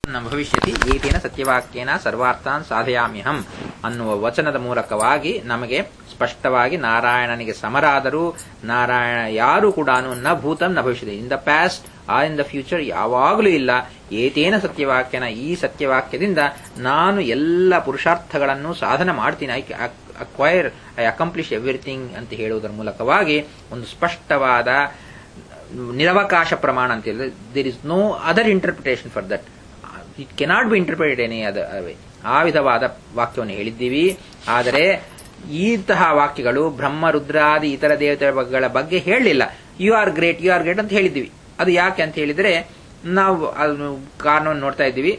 ನ ಭವಿಷ್ಯತಿ ಏತೇನ ಸತ್ಯವಾಕ್ಯೇನ ಸರ್ವಾರ್ಥಾನ್ ಸಾಧಯಾಮ್ಯಹಂ ಅನ್ನುವ ವಚನದ ಮೂಲಕವಾಗಿ ನಮಗೆ ಸ್ಪಷ್ಟವಾಗಿ ನಾರಾಯಣನಿಗೆ ಸಮರಾದರೂ ನಾರಾಯಣ ಯಾರು ಕೂಡ ನ ಭೂತಂ ನ ಭವಿಷ್ಯತಿ ಇನ್ ದ ಪ್ಯಾಸ್ಟ್ ಆ ಇನ್ ದ ಫ್ಯೂಚರ್ ಯಾವಾಗಲೂ ಇಲ್ಲ ಏತೇನ ಸತ್ಯವಾಕ್ಯನ ಈ ಸತ್ಯವಾಕ್ಯದಿಂದ ನಾನು ಎಲ್ಲ ಪುರುಷಾರ್ಥಗಳನ್ನು ಸಾಧನ ಮಾಡ್ತೀನಿ I acquire I accomplish everything ಅಂತ ಹೇಳುವುದರ ಮೂಲಕವಾಗಿ ಒಂದು ಸ್ಪಷ್ಟವಾದ ನಿರವಕಾಶ ಪ್ರಮಾಣ ಅಂತ ಹೇಳಿದ್ರೆ there is no other interpretation for that it cannot be interpreted any other way ಆ ವಿಧವಾದ ವಾಕ್ಯವನ್ನು ಹೇಳಿದ್ದೀವಿ ಆದರೆ ಇಂತಹ ವಾಕ್ಯಗಳು ಬ್ರಹ್ಮ ರುದ್ರಾದಿ ಇತರ ದೇವತೆಗಳ ಬಗ್ಗೆ ಹೇಳಲಿಲ್ಲ you are great you are great ಅಂತ ಹೇಳಿದ್ದೀವಿ ಅದು ಯಾಕೆ ಅಂತ ಹೇಳಿದರೆ ನಾವು ಅದನ್ನು ಕಾರಣವನ್ನು ನೋಡ್ತಾ ಇದ್ದೀವಿ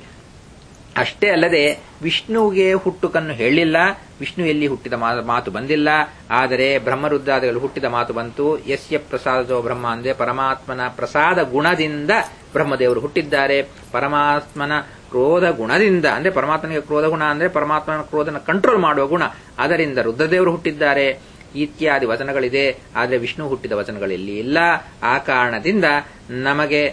ಅಷ್ಟೇ ಅಲ್ಲದೆ ವಿಷ್ಣುವಿಗೆ ಹುಟ್ಟುಕನ್ನು ಹೇಳಿಲ್ಲ ವಿಷ್ಣು ಎಲ್ಲಿ ಹುಟ್ಟಿದ ಮಾತು ಬಂದಿಲ್ಲ ಆದರೆ ಬ್ರಹ್ಮರುದ್ರಾದಿಗಳು ಹುಟ್ಟಿದ ಮಾತು ಬಂತು ಯಸ್ಯ ಪ್ರಸಾದೋ ಬ್ರಹ್ಮ ಅಂದ್ರೆ ಪರಮಾತ್ಮನ ಪ್ರಸಾದ ಗುಣದಿಂದ ಬ್ರಹ್ಮದೇವರು ಹುಟ್ಟಿದ್ದಾರೆ ಪರಮಾತ್ಮನ ಕ್ರೋಧ ಗುಣದಿಂದ ಅಂದ್ರೆ ಪರಮಾತ್ಮನಿಗೆ ಕ್ರೋಧ ಗುಣ ಅಂದ್ರೆ ಪರಮಾತ್ಮನ ಕ್ರೋಧನ ಕಂಟ್ರೋಲ್ ಮಾಡುವ ಗುಣ ಅದರಿಂದ ರುದ್ರದೇವರು ಹುಟ್ಟಿದ್ದಾರೆ ಇತ್ಯಾದಿ ವಚನಗಳಿದೆ ಆದರೆ ವಿಷ್ಣು ಹುಟ್ಟಿದ ವಚನಗಳಲ್ಲಿ ಇಲ್ಲ ಆ ಕಾರಣದಿಂದ ನಮಗೆ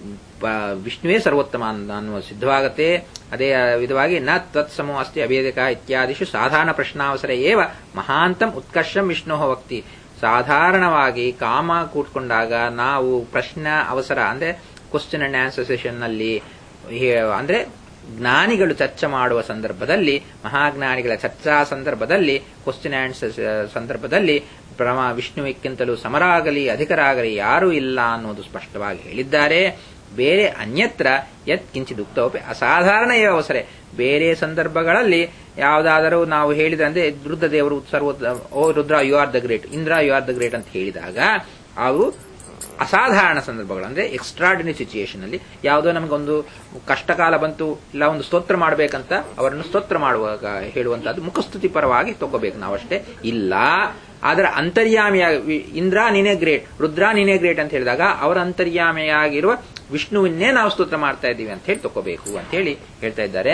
ವಿಷ್ಣುವೇ ಸರ್ವೋತ್ತಮ ಅನ್ನುವ ಸಿದ್ಧವಾಗತ್ತೆ ಅದೇ ವಿಧವಾಗಿ ನ ತತ್ಸಮೋ ಅಸ್ತಿ ಅಭೇದಕ ಇತ್ಯಾದಿಶು ಸಾಧಾರಣ ಪ್ರಶ್ನಾವಸರ ಏವ ಮಹಾಂತಂ ಉತ್ಕರ್ಷಂ ವಿಷ್ಣು ಭಕ್ತಿ ಸಾಧಾರಣವಾಗಿ ಕಾಮ ಕೂತ್ಕೊಂಡಾಗ ನಾವು ಪ್ರಶ್ನೆ ಅವಸರ ಅಂದ್ರೆ ಕ್ವಶನ್ ಅಂಡ್ ಆನ್ಸರ್ ಸೆಷನ್ ನಲ್ಲಿ ಅಂದ್ರೆ ಜ್ಞಾನಿಗಳು ಚರ್ಚೆ ಮಾಡುವ ಸಂದರ್ಭದಲ್ಲಿ ಮಹಾಜ್ಞಾನಿಗಳ ಚರ್ಚಾ ಸಂದರ್ಭದಲ್ಲಿ ಕ್ವಶನ್ ಆನ್ಸರ್ ಸಂದರ್ಭದಲ್ಲಿ ಪ್ರಮ ವಿಷ್ಣುವಿಕ್ಕಿಂತಲೂ ಸಮರಾಗಲಿ ಅಧಿಕರಾಗಲಿ ಯಾರೂ ಇಲ್ಲ ಅನ್ನೋದು ಸ್ಪಷ್ಟವಾಗಿ ಹೇಳಿದ್ದಾರೆ ಬೇರೆ ಅನ್ಯತ್ರ ಯತ್ ಕಿಂಚಿತ್ ಉಕ್ತವಪಿ ಅಸಾಧಾರಣ ಅವಸರ ಬೇರೆ ಸಂದರ್ಭಗಳಲ್ಲಿ ಯಾವುದಾದರೂ ನಾವು ಹೇಳಿದ್ರೆ ಅಂದ್ರೆ ರುದ್ರದೇವರು ಸರ್ವ ಓ Rudra you are the great Indra you are the great ಅಂತ ಹೇಳಿದಾಗ ಅವು ಅಸಾಧಾರಣ ಸಂದರ್ಭಗಳು ಅಂದ್ರೆ ಎಕ್ಸ್ಟ್ರಾರ್ಡಿನರಿ ಸಿಚುಯೇಷನ್ ಅಲ್ಲಿ ಯಾವುದೋ ನಮಗೊಂದು ಕಷ್ಟಕಾಲ ಬಂತು ಇಲ್ಲ ಒಂದು ಸ್ತೋತ್ರ ಮಾಡಬೇಕಂತ ಅವರನ್ನು ಸ್ತೋತ್ರ ಮಾಡುವಾಗ ಹೇಳುವಂತಹದ್ದು ಮುಖಸ್ತುತಿ ಪರವಾಗಿ ತಗೋಬೇಕು ನಾವಷ್ಟೇ ಇಲ್ಲ ಅದರ ಅಂತರ್ಯಾಮಿಯಾಗಿ ಇಂದ್ರ ನೀನೇ ಗ್ರೇಟ್ ರುದ್ರ ನೀನೇ ಗ್ರೇಟ್ ಅಂತ ಹೇಳಿದಾಗ ಅವರ ಅಂತರ್ಯಾಮಿಯಾಗಿರುವ ವಿಷ್ಣುವನ್ನೇ ನಾವು ಸ್ತೋತ್ರ ಮಾಡ್ತಾ ಇದ್ದೀವಿ ಅಂತ ಹೇಳಿ ತಗೋಬೇಕು ಅಂತ ಹೇಳಿ ಹೇಳ್ತಾ ಇದ್ದಾರೆ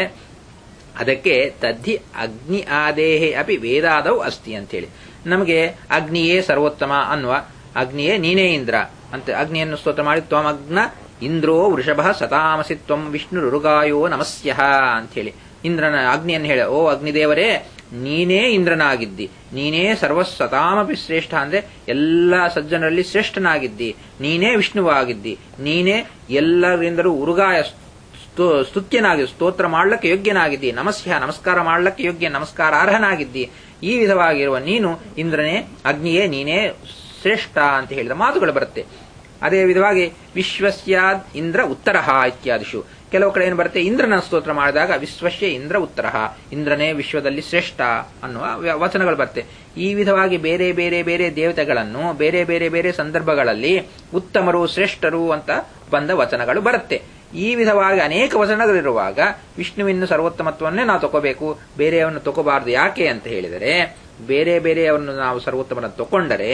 ಅದಕ್ಕೆ ತದ್ದಿ ಅಗ್ನಿ ಆದೇಹೆ ಅಪಿ ವೇದಾದವು ಅಸ್ತಿ ಅಂತ ಹೇಳಿ ನಮಗೆ ಅಗ್ನಿಯೇ ಸರ್ವೋತ್ತಮ ಅನ್ನುವ ಅಗ್ನಿಯೇ ನೀನೇ ಇಂದ್ರ ಅಂತ ಅಗ್ನಿಯನ್ನು ಸ್ತೋತ್ರ ಮಾಡಿ ತ್ವಮಗ್ನ ಇಂದ್ರೋ ವೃಷಭ ಸತಾಮಸಿ ತ್ವಂ ವಿಷ್ಣು ರುಗಾಯೋ ನಮಸ್ಯಃ ಅಂತ ಹೇಳಿ ಇಂದ್ರನ ಅಗ್ನಿಯನ್ನು ಹೇಳ ಓ ಅಗ್ನಿದೇವರೇ ನೀನೇ ಇಂದ್ರನಾಗಿದ್ದಿ ನೀನೇ ಸರ್ವಸತಾಮಪಿ ಶ್ರೇಷ್ಠ ಅಂದ್ರೆ ಎಲ್ಲ ಸಜ್ಜನರಲ್ಲಿ ಶ್ರೇಷ್ಠನಾಗಿದ್ದಿ ನೀನೇ ವಿಷ್ಣುವಾಗಿದ್ದಿ ನೀನೇ ಎಲ್ಲರಿಂದಲೂ ಉರುಗಾಯ ಸ್ತುತ್ಯನಾಗಿ ಸ್ತೋತ್ರ ಮಾಡ್ಲಕ್ಕೆ ಯೋಗ್ಯನಾಗಿದ್ದಿ ನಮಸ್ಯ ನಮಸ್ಕಾರ ಮಾಡ್ಲಕ್ಕೆ ಯೋಗ್ಯ ನಮಸ್ಕಾರ ಅರ್ಹನಾಗಿದ್ದಿ ಈ ವಿಧವಾಗಿರುವ ನೀನು ಇಂದ್ರನೇ ಅಗ್ನಿಯೇ ನೀನೇ ಶ್ರೇಷ್ಠ ಅಂತ ಹೇಳಿದ ಮಾತುಗಳು ಬರುತ್ತೆ ಅದೇ ವಿಧವಾಗಿ ವಿಶ್ವಸ್ಯಾದ್ ಇಂದ್ರ ಉತ್ತರ ಇತ್ಯಾದಿಶು ಕೆಲವು ಕಡೆ ಏನು ಬರುತ್ತೆ ಇಂದ್ರನ ಸ್ತೋತ್ರ ಮಾಡಿದಾಗ ವಿಶ್ವಸ್ಯ ಇಂದ್ರ ಉತ್ತರ ಇಂದ್ರನೇ ವಿಶ್ವದಲ್ಲಿ ಶ್ರೇಷ್ಠ ಅನ್ನುವ ವಚನಗಳು ಬರುತ್ತೆ ಈ ವಿಧವಾಗಿ ಬೇರೆ ಬೇರೆ ಬೇರೆ ದೇವತೆಗಳನ್ನು ಬೇರೆ ಬೇರೆ ಬೇರೆ ಸಂದರ್ಭಗಳಲ್ಲಿ ಉತ್ತಮರು ಶ್ರೇಷ್ಠರು ಅಂತ ಬಂದ ವಚನಗಳು ಬರುತ್ತೆ ಈ ವಿಧವಾಗಿ ಅನೇಕ ವಚನಗಳಿರುವಾಗ ವಿಷ್ಣುವಿನ ಸರ್ವೋತ್ತಮತ್ವನ್ನೇ ನಾವು ತಗೋಬೇಕು ಬೇರೆಯವನ್ನು ತಗೋಬಾರದು ಯಾಕೆ ಅಂತ ಹೇಳಿದರೆ ಬೇರೆ ಬೇರೆಯವನ್ನು ನಾವು ಸರ್ವೋತ್ತಮನ ತಗೊಂಡರೆ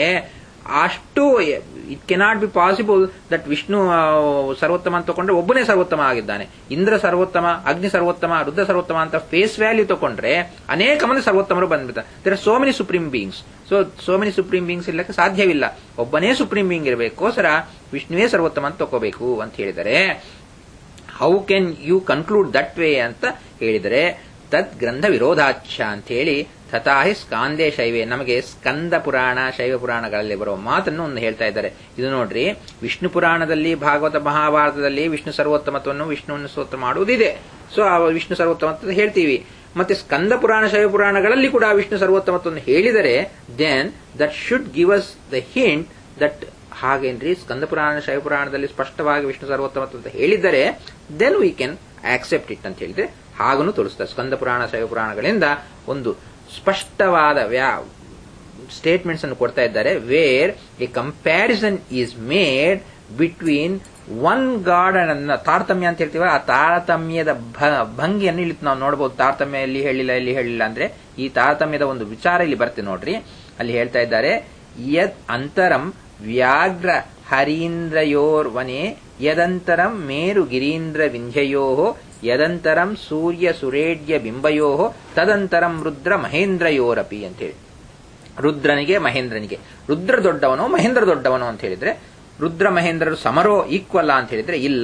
ಅಷ್ಟು it cannot be possible that Vishnu ಸರ್ವೋತ್ತಮ ಅಂತ ತಗೊಂಡ್ರೆ ಒಬ್ಬನೇ ಸರ್ವೋತ್ತಮ ಆಗಿದ್ದಾನೆ ಇಂದ್ರ ಸರ್ವೋತ್ತಮ ಅಗ್ನಿ ಸರ್ವೋತ್ತಮ ರುದ್ರ ಸರ್ವೋತ್ತಮ ಅಂತ ಫೇಸ್ ವ್ಯಾಲ್ಯೂ ತಗೊಂಡ್ರೆ ಅನೇಕ ಮಂದಿ ಸರ್ವೋತ್ತಮರು ಬಂದ್ಬಿಡ್ತಾರೆ there so many supreme beings so so many supreme beings ಇಲ್ಲಕ್ಕೆ ಸಾಧ್ಯವಿಲ್ಲ ಒಬ್ಬನೇ ಸುಪ್ರೀಂ ಬೀಯಿಂಗ್ ಇರಬೇಕೋಸ್ಕರ ವಿಷ್ಣುವೇ ಸರ್ವೋತ್ತಮ ಅಂತ ತಗೋಬೇಕು ಅಂತ ಹೇಳಿದರೆ how can you conclude that way ಅಂತ ಹೇಳಿದರೆ ತದ್ ಗ್ರಂಥ ವಿರೋಧಾಚ್ಛ ಅಂತ ಹೇಳಿ ತಥಾಹಿ ಸ್ಕಾಂದೇ ಶೈವೆ ನಮಗೆ ಸ್ಕಂದ ಪುರಾಣ ಶೈವ ಪುರಾಣಗಳಲ್ಲಿ ಬರುವ ಮಾತನ್ನು ಒಂದು ಹೇಳ್ತಾ ಇದ್ದಾರೆ ಇದು ನೋಡ್ರಿ ವಿಷ್ಣು ಪುರಾಣದಲ್ಲಿ ಭಾಗವತ ಮಹಾಭಾರತದಲ್ಲಿ ವಿಷ್ಣು ಸರ್ವೋತ್ತಮತ್ವವನ್ನು ವಿಷ್ಣುವನ್ನು ಸ್ತೋತ್ರ ಮಾಡುವುದಿದೆ ಸೊ ಆ ವಿಷ್ಣು ಸರ್ವೋತ್ತಮತ್ವ ಹೇಳ್ತೀವಿ ಮತ್ತೆ ಸ್ಕಂದ ಪುರಾಣ ಶೈವ ಪುರಾಣಗಳಲ್ಲಿ ಕೂಡ ವಿಷ್ಣು ಸರ್ವೋತ್ತಮತ್ವವನ್ನು ಹೇಳಿದರೆ then that should give us the hint that ಹಾಗೇನ್ರಿ ಸ್ಕಂದ ಪುರಾಣ ಶೈವ ಪುರಾಣದಲ್ಲಿ ಸ್ಪಷ್ಟವಾಗಿ ವಿಷ್ಣು ಸರ್ವೋತ್ತಮತ್ವ ಅಂತ ಹೇಳಿದರೆ then we can accept it ಅಂತ ಹೇಳಿದ್ರೆ ಹಾಗನ್ನು ತೋರಿಸ್ತಾರೆ ಸ್ಕಂದ ಪುರಾಣ ಶೈವ ಪುರಾಣಗಳಿಂದ ಒಂದು ಸ್ಪಷ್ಟವಾದ ವ್ಯಾ ಸ್ಟೇಟ್ಮೆಂಟ್ಸ್ ಅನ್ನು ಕೊಡ್ತಾ ಇದ್ದಾರೆ where a comparison is made between one god ಅನ್ನ ತಾರತಮ್ಯ ಅಂತ ಹೇಳ್ತೀವ ಆ ತಾರತಮ್ಯದ ಭಂಗಿಯನ್ನು ಇಲ್ಲಿ ನಾವು ನೋಡಬಹುದು ತಾರತಮ್ಯ ಎಲ್ಲಿ ಹೇಳಿಲ್ಲ ಎಲ್ಲಿ ಹೇಳಿಲ್ಲ ಅಂದ್ರೆ ಈ ತಾರತಮ್ಯದ ಒಂದು ವಿಚಾರ ಇಲ್ಲಿ ಬರುತ್ತೆ ನೋಡ್ರಿ ಅಲ್ಲಿ ಹೇಳ್ತಾ ಇದ್ದಾರೆ ಯದ್ ಅಂತರಂ ವ್ಯಾಘ್ರ ಹರೀಂದ್ರಯೋರ್ವನೆ ಯದಂತರಂ ಮೇರು ಗಿರೀಂದ್ರ ವಿಂಧ್ಯಯೋ ಯದಂತರಂ ಸೂರ್ಯ ಸುರೇಡ್ಯ ಬಿಂಬಯೋ ತದಂತರಂ ರುದ್ರ ಮಹೇಂದ್ರಯೋರಪಿ ಅಂತ ಹೇಳಿ ರುದ್ರನಿಗೆ ಮಹೇಂದ್ರನಿಗೆ ರುದ್ರ ದೊಡ್ಡವನೋ ಮಹೇಂದ್ರ ದೊಡ್ಡವನೋ ಅಂತ ಹೇಳಿದ್ರೆ ರುದ್ರ ಮಹೇಂದ್ರರು ಸಮರೋ ಈಕ್ವಲ್ಲ ಅಂತ ಹೇಳಿದ್ರೆ ಇಲ್ಲ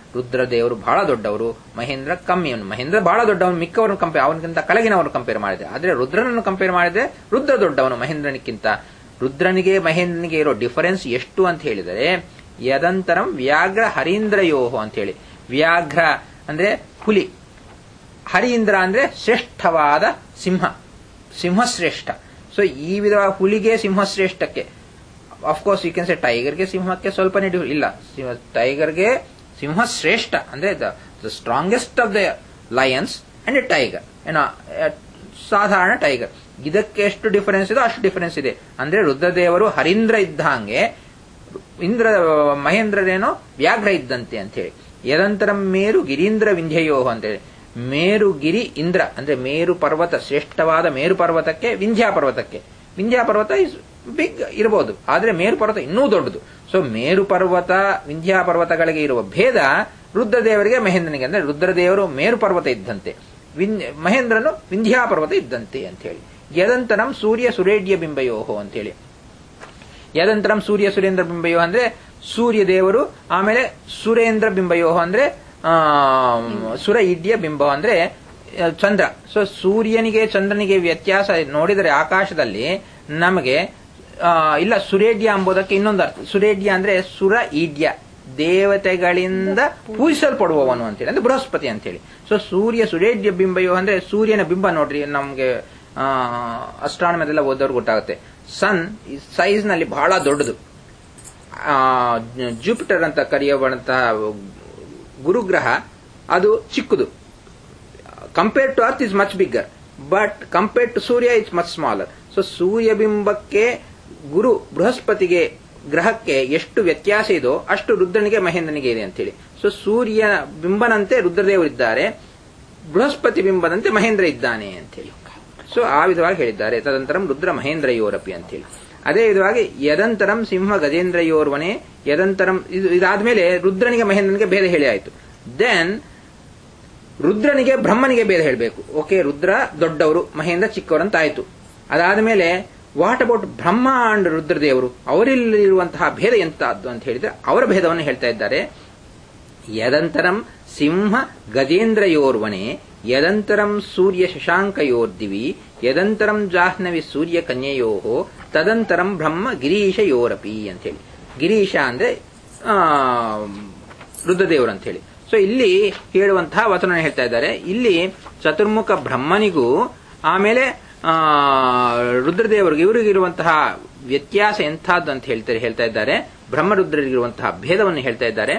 ರುದ್ರದೇವರು ಬಹಳ ದೊಡ್ಡವರು ಮಹೇಂದ್ರ ಕಮ್ಮಿ ಅವನು ಮಹೇಂದ್ರ ಬಹಳ ದೊಡ್ಡವನು ಮಿಕ್ಕವರನ್ನು ಕಂಪೇರ್ ಅವನಿಗಿಂತ ಕೆಳಗಿನವರು ಕಂಪೇರ್ ಮಾಡಿದ್ರೆ ಆದ್ರೆ ರುದ್ರನನ್ನು ಕಂಪೇರ್ ಮಾಡಿದ್ರೆ ರುದ್ರ ದೊಡ್ಡವನು ಮಹೇಂದ್ರನಿಕ್ಕಿಂತ ರುದ್ರನಿಗೆ ಮಹೇಂದ್ರನಿಗೆ ಇರೋ ಡಿಫರೆನ್ಸ್ ಎಷ್ಟು ಅಂತ ಹೇಳಿದರೆ ಯದಂತರಂ ವ್ಯಾಘ್ರ ಹರೀಂದ್ರಯೋಹೋ ಅಂತ ಹೇಳಿ ವ್ಯಾಘ್ರ ಅಂದ್ರೆ ಹುಲಿ ಹರೀಂದ್ರ ಅಂದ್ರೆ ಶ್ರೇಷ್ಠವಾದ ಸಿಂಹ ಸಿಂಹಶ್ರೇಷ್ಠ ಸೊ ಈ ವಿಧ ಹುಲಿಗೆ ಸಿಂಹಶ್ರೇಷ್ಠಕ್ಕೆ ಅಫ್ಕೋರ್ಸ್ ಯು ಕ್ಯಾನ್ ಸೆ ಟೈಗರ್ಗೆ ಸಿಂಹಕ್ಕೆ ಸ್ವಲ್ಪನೇ ಡಿಫ್ ಇಲ್ಲ ಟೈಗರ್ಗೆ ಸಿಂಹ ಶ್ರೇಷ್ಠ ಅಂದ್ರೆ the strongest of the lions and a tiger ಏನೋ ಸಾಧಾರಣ ಟೈಗರ್ ಇದಕ್ಕೆ ಎಷ್ಟು ಡಿಫರೆನ್ಸ್ ಇದೆ ಅಷ್ಟು ಡಿಫರೆನ್ಸ್ ಇದೆ ಅಂದ್ರೆ ರುದ್ರದೇವರು ಹರೀಂದ್ರ ಇದ್ದಂಗೆ ಇಂದ್ರ ಮಹೇಂದ್ರರೇನೋ ವ್ಯಾಘ್ರ ಇದ್ದಂತೆ ಅಂತ ಹೇಳಿ ಯದಂತರಂ ಮೇರು ಗಿರೀಂದ್ರ ವಿಂಧ್ಯಯೋಹ ಅಂತೇಳಿ ಮೇರು ಗಿರಿ ಇಂದ್ರ ಅಂದ್ರೆ ಮೇರು ಪರ್ವತ ಶ್ರೇಷ್ಠವಾದ ಮೇರು ಪರ್ವತಕ್ಕೆ ವಿಂಧ್ಯ ಪರ್ವತಕ್ಕೆ ವಿಂಧ್ಯ ಪರ್ವತ ಇಸ್ ಬಿಗ್ ಇರಬಹುದು ಆದ್ರೆ ಮೇರು ಪರ್ವತ ಇನ್ನೂ ದೊಡ್ಡದು ಸೊ ಮೇರು ಪರ್ವತ ವಿಂಧ್ಯ ಪರ್ವತಗಳಿಗೆ ಇರುವ ಭೇದ ರುದ್ರದೇವರಿಗೆ ಮಹೇಂದ್ರನಿಗೆ ಅಂದ್ರೆ ರುದ್ರದೇವರು ಮೇರು ಪರ್ವತ ಇದ್ದಂತೆ ಮಹೇಂದ್ರನು ವಿಂಧ್ಯ ಪರ್ವತ ಇದ್ದಂತೆ ಅಂತ ಹೇಳಿ ಯದಂತರಂ ಸೂರ್ಯ ಸುರೇಡ್ಯ ಬಿಂಬಯೋಹೋ ಅಂತ ಹೇಳಿ ಯದಂತರಂ ಸೂರ್ಯ ಸುರೇಂದ್ರ ಬಿಂಬಯೋ ಅಂದ್ರೆ ಸೂರ್ಯ ದೇವರು ಆಮೇಲೆ ಸುರೇಂದ್ರ ಬಿಂಬಯೋಹ ಅಂದ್ರೆ ಸುರ ಇಡ್ಯ ಬಿಂಬ ಅಂದ್ರೆ ಚಂದ್ರ ಸೊ ಸೂರ್ಯನಿಗೆ ಚಂದ್ರನಿಗೆ ವ್ಯತ್ಯಾಸ ನೋಡಿದರೆ ಆಕಾಶದಲ್ಲಿ ನಮಗೆ ಇಲ್ಲ ಸುರೇಡ್ಯ ಎಂಬುದಕ್ಕೆ ಇನ್ನೊಂದು ಅರ್ಥ ಸುರೇಡ್ಯ ಅಂದ್ರೆ ಸುರ ಈಡ್ಯ ದೇವತೆಗಳಿಂದ ಪೂಜಿಸಲ್ಪಡುವವನು ಅಂತೇಳಿ ಅಂದ್ರೆ ಬೃಹಸ್ಪತಿ ಅಂತೇಳಿ ಸೊ ಸೂರ್ಯ ಸುರೇಡ್ಯ ಬಿಂಬಯೋ ಅಂದ್ರೆ ಸೂರ್ಯನ ಬಿಂಬ ನೋಡ್ರಿ ನಮ್ಗೆ ಅಸ್ಟ್ರಾನಮದೆಲ್ಲ ಓದೋರು ಗೊತ್ತಾಗುತ್ತೆ ಸನ್ ಸೈಜ್ ನಲ್ಲಿ ಬಹಳ ದೊಡ್ಡದು ಜೂಪಿಟರ್ ಅಂತ ಕರೆಯುವಂತಹ ಗುರುಗ್ರಹ ಅದು ಚಿಕ್ಕದು compare to earth is much bigger but compare to Surya it's much smaller so ಸೂರ್ಯಬಿಂಬಕ್ಕೆ ಗುರು ಬೃಹಸ್ಪತಿಗೆ ಗ್ರಹಕ್ಕೆ ಎಷ್ಟು ವ್ಯತ್ಯಾಸ ಇದೋ ಅಷ್ಟು ರುದ್ರನಿಗೆ ಮಹೇಂದ್ರನಿಗೆ ಇದೆ ಅಂತೇಳಿ ಸೊ ಸೂರ್ಯ ಬಿಂಬನಂತೆ ರುದ್ರದೇವರಿದ್ದಾರೆ ಬೃಹಸ್ಪತಿ ಬಿಂಬದಂತೆ ಮಹೇಂದ್ರ ಇದ್ದಾನೆ ಅಂತೇಳಿ ಸೊ ಆ ವಿಧವಾಗಿ ಹೇಳಿದ್ದಾರೆ ತದಂತರಂ ರುದ್ರ ಮಹೇಂದ್ರಯೋರಪಿ ಅಂತೇಳಿ ಅದೇ ವಿಧವಾಗಿ ಯದಂತರಂ ಸಿಂಹ ಗಜೇಂದ್ರಯೋರ್ವನೆ ಯದಂತರಂ ಇದು ಇದಾದ್ಮೇಲೆ ರುದ್ರನಿಗೆ ಮಹೇಂದ್ರನಿಗೆ ಭೇದ ಹೇಳಿ ಆಯ್ತು ದೆನ್ ರುದ್ರನಿಗೆ ಬ್ರಹ್ಮನಿಗೆ ಭೇದ ಹೇಳಬೇಕು ಓಕೆ ರುದ್ರ ದೊಡ್ಡವರು ಮಹೇಂದ್ರ ಚಿಕ್ಕವರಂತ ಆಯ್ತು ಅದಾದ್ಮೇಲೆ ವಾಟ್ ಅಬೌಟ್ ಬ್ರಹ್ಮ ಅಂಡ್ ರುದ್ರದೇವರು ಅವರಲ್ಲಿರುವಂತಹ ಭೇದ ಎಂತದ್ದು ಅಂತ ಹೇಳಿದ್ರೆ ಅವರ ಭೇದವನ್ನು ಹೇಳ್ತಾ ಇದ್ದಾರೆ ಯದಂತರಂ ಸಿಂಹ ಗಜೇಂದ್ರಯೋರ್ವನೆ ಯದಂತರಂ ಸೂರ್ಯ ಶಶಾಂಕಯೋರ್ದಿವಿ ಯದಂತರಂ ಜಾಹ್ನವಿ ಸೂರ್ಯ ಕನ್ಯೆಯೋ ತದಂತರಂ ಬ್ರಹ್ಮ ಗಿರೀಶಯೋರಪಿ ಅಂತೇಳಿ ಗಿರೀಶ ಅಂದ್ರೆ ರುದ್ರದೇವರು ಅಂತ ಹೇಳಿ ಸೊ ಇಲ್ಲಿ ಹೇಳುವಂತಹ ವಚನ ಹೇಳ್ತಾ ಇದ್ದಾರೆ ಇಲ್ಲಿ ಚತುರ್ಮುಖ ಬ್ರಹ್ಮನಿಗೂ ಆಮೇಲೆ ರುದ್ರದೇವರಿಗೆ ಇವರಿಗಿರುವಂತಹ ವ್ಯತ್ಯಾಸ ಎಂಥದ್ದು ಅಂತ ಹೇಳ್ತಾರೆ ಹೇಳ್ತಾ ಇದ್ದಾರೆ ಬ್ರಹ್ಮರುದ್ರರಿಗಿರುವಂತಹ ಭೇದವನ್ನು ಹೇಳ್ತಾ ಇದ್ದಾರೆ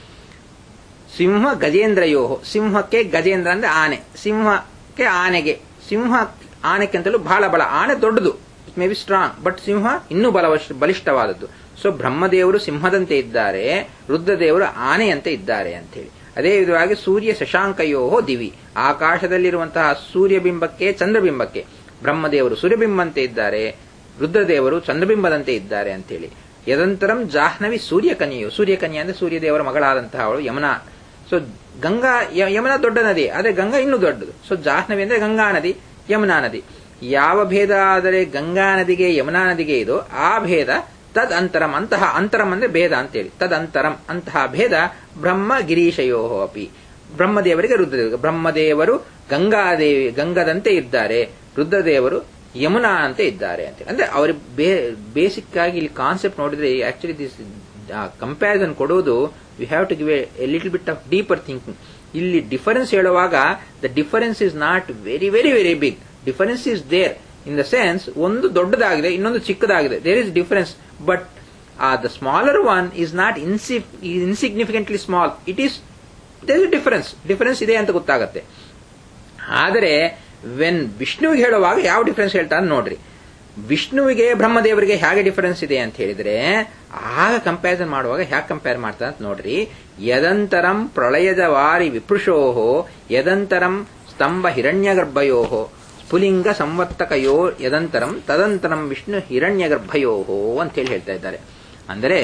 ಸಿಂಹ ಗಜೇಂದ್ರಯೋ ಸಿಂಹಕ್ಕೆ ಗಜೇಂದ್ರ ಅಂದ್ರೆ ಆನೆ ಸಿಂಹಕ್ಕೆ ಆನೆಗೆ ಸಿಂಹ ಆನೆಕ್ಕಿಂತಲೂ ಬಹಳ ಬಲ ಆನೆ ದೊಡ್ಡದು it may be strong but ಸಿಂಹ ಇನ್ನೂ ಬಲ ಬಲಿಷ್ಠವಾದದ್ದು ಸೊ ಬ್ರಹ್ಮದೇವರು ಸಿಂಹದಂತೆ ಇದ್ದಾರೆ ರುದ್ರದೇವರು ಆನೆಯಂತೆ ಇದ್ದಾರೆ ಅಂತೇಳಿ ಅದೇ ವಿಧವಾಗಿ ಸೂರ್ಯ ಶಶಾಂಕಯೋಹೋ ದಿವಿ ಆಕಾಶದಲ್ಲಿರುವಂತಹ ಸೂರ್ಯಬಿಂಬಕ್ಕೆ ಚಂದ್ರಬಿಂಬಕ್ಕೆ ಬ್ರಹ್ಮದೇವರು ಸೂರ್ಯಬಿಂಬಂತೆ ಇದ್ದಾರೆ ರುದ್ರದೇವರು ಚಂದ್ರಬಿಂಬದಂತೆ ಇದ್ದಾರೆ ಅಂತೇಳಿ ಯದಂತರಂ ಜಾಹ್ನವಿ ಸೂರ್ಯಕನ್ಯೆಯು ಸೂರ್ಯಕನ್ಯೆ ಅಂದ್ರೆ ಸೂರ್ಯದೇವರ ಮಗಳಾದಂತಹ ಅವಳು ಯಮುನಾ ಸೊ ಗಂಗಾ ಯಮುನಾ ದೊಡ್ಡ ನದಿ ಆದ್ರೆ ಗಂಗಾ ಇನ್ನೂ ದೊಡ್ಡದು ಸೊ ಜಾಹ್ನವಿ ಅಂದ್ರೆ ಗಂಗಾ ನದಿ ಯಮುನಾ ನದಿ ಯಾವ ಭೇದ ಆದರೆ ಗಂಗಾ ನದಿಗೆ ಯಮುನಾ ನದಿಗೆ ಇದು ಆ ಭೇದ ತದ್ ಅಂತರಂ ಅಂತಹ ಅಂತರಂ ಅಂದ್ರೆ ಭೇದ ಅಂತೇಳಿ ತದ್ ಅಂತರಂ ಅಂತಹ ಭೇದ ಬ್ರಹ್ಮ ಗಿರೀಶಯೋ ಅಪಿ ಬ್ರಹ್ಮದೇವರಿಗೆ ರುದ್ರದೇವರಿಗೆ ಬ್ರಹ್ಮದೇವರು ಗಂಗಾದೇವಿ ಗಂಗದಂತೆ ಇದ್ದಾರೆ ರುದ್ರದೇವರು ಯಮುನಾ ಅಂತ ಇದ್ದಾರೆ ಅಂತ ಅಂದ್ರೆ ಅವ್ರ ಬೇಸಿಕ್ ಆಗಿ ಇಲ್ಲಿ ಕಾನ್ಸೆಪ್ಟ್ ನೋಡಿದ್ರೆ ಆಕ್ಚುಲಿ ದಿಸ್ ಕಂಪ್ಯಾರಿಸನ್ ಕೊಡೋದು we have to give a little bit of deeper thinking ಇಲ್ಲಿ ಡಿಫರೆನ್ಸ್ ಹೇಳುವಾಗ the difference is not very very very big difference is there in the sense ಒಂದು ದೊಡ್ಡದಾಗಿದೆ ಇನ್ನೊಂದು ಚಿಕ್ಕದಾಗಿದೆ there is difference but the smaller one is not insignificantly small it is there is difference difference ಇದೆ ಅಂತ ಗೊತ್ತಾಗುತ್ತೆ ಆದರೆ when ವಿಷ್ಣುವಿಗೆ ಹೇಳುವಾಗ ಯಾವ ಡಿಫರೆನ್ಸ್ ಹೇಳ್ತಾರೆ ನೋಡ್ರಿ ವಿಷ್ಣುವಿಗೆ ಬ್ರಹ್ಮದೇವರಿಗೆ ಹೇಗೆ ಡಿಫರೆನ್ಸ್ ಇದೆ ಅಂತ ಹೇಳಿದ್ರೆ ಆಗ ಕಂಪ್ಯಾರಿಸನ್ ಮಾಡುವಾಗ ಹೇಗೆ ಕಂಪೇರ್ ಮಾಡ್ತಾರೆ ಅಂತ ನೋಡ್ರಿ ಯದಂತರಂ ಪ್ರಳಯದ ವಾರಿ ವಿಪೃಷೋಹೋ ಯದಂತರಂ ಸ್ತಂಭ ಹಿರಣ್ಯಗರ್ಭಯೋಹೋ ಸ್ಫುಲಿಂಗ ಸಂವರ್ತಕಯೋ ಯದಂತರಂ ತದಂತರಂ ವಿಷ್ಣು ಹಿರಣ್ಯಗರ್ಭಯೋಹೋ ಅಂತೇಳಿ ಹೇಳ್ತಾ ಇದ್ದಾರೆ ಅಂದರೆ